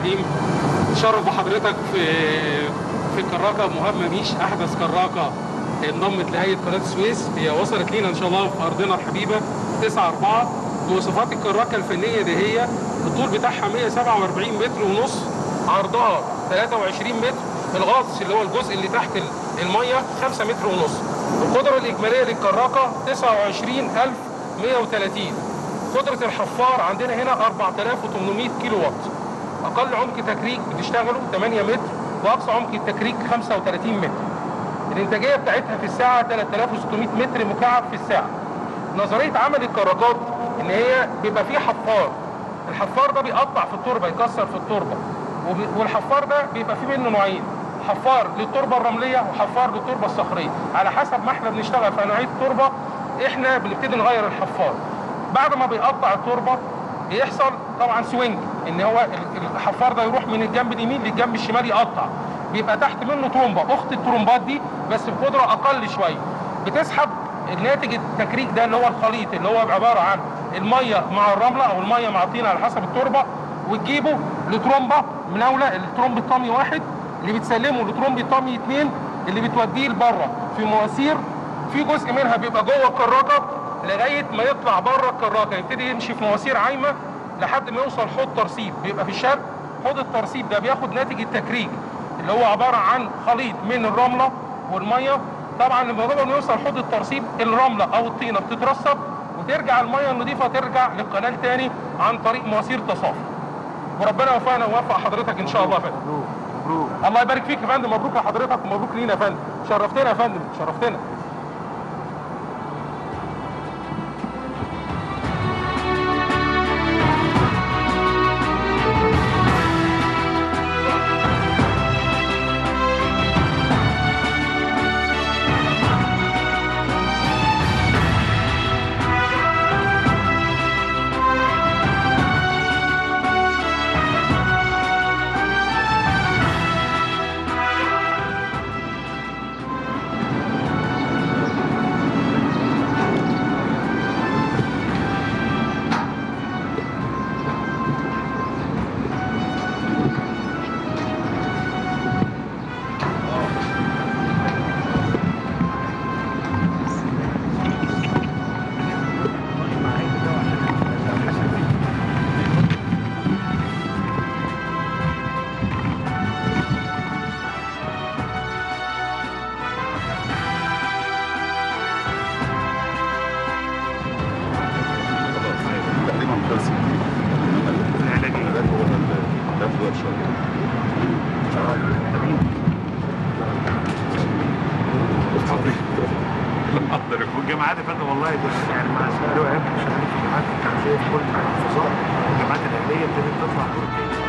الرحيم تشرف بحضرتك في في الكراكه مهاب مميش احدث كراكه انضمت لهيئه قناه السويس هي وصلت لينا ان شاء الله في ارضنا الحبيبه 9 4 بوصفات الكراكه الفنيه دي هي الطول بتاعها 147 متر ونص عرضها 23 متر الغطس اللي هو الجزء اللي تحت الميه 5 متر ونص القدره الاجماليه للكراكه 29130 قدره الحفار عندنا هنا 4800 كيلو وات اقل عمق تكريك بتشتغله 8 متر واقصى عمق التكريك 35 متر الانتاجيه بتاعتها في الساعه 3600 متر مكعب في الساعه نظريه عمل الكراكات ان هي بيبقى فيه حفار الحفار ده بيقطع في التربه يكسر في التربه وب- والحفار ده بيبقى فيه منه نوعين حفار للتربه الرمليه وحفار للتربه الصخريه على حسب ما احنا بنشتغل في نوعيه التربه احنا بنبتدي نغير الحفار بعد ما بيقطع التربه بيحصل طبعا سوينج ان هو ال- الحفار ده يروح من الجنب اليمين للجنب الشمال يقطع بيبقى تحت منه ترومبه اخت الترومبات دي بس بقدره اقل شويه بتسحب الناتج التكريك ده اللي هو الخليط اللي هو عباره عن الميه مع الرمله او الميه مع الطين على حسب التربه وتجيبه لترومبه مناوله الترومب الطامي واحد اللي بتسلمه لترومب الطامي اثنين اللي بتوديه لبره في مواسير في جزء منها بيبقى جوه الكراكه لغايه ما يطلع بره الكراكه يبتدي يمشي في مواسير عايمه لحد ما يوصل حوض ترسيب بيبقى في الشرق حوض الترسيب ده بياخد ناتج التكريك اللي هو عباره عن خليط من الرمله والميه طبعا لما قبل ما يوصل حوض الترسيب الرمله او الطينه بتترسب وترجع الميه النظيفه ترجع للقناه تاني عن طريق مواسير تصافي وربنا يوفقنا ويوفق حضرتك ان شاء الله يا فندم مبروك الله يبارك فيك يا فندم مبروك لحضرتك ومبروك لينا يا فندم شرفتنا يا فندم شرفتنا تقريبا درس العلاجية العلاج هو اللي بياخد وقت شويه والجامعات يا فندم والله بس يعني مع السنة الواحد شغالين في جامعات التعزية في كل المحافظات والجامعات الأهلية ابتدت تطلع دور تاني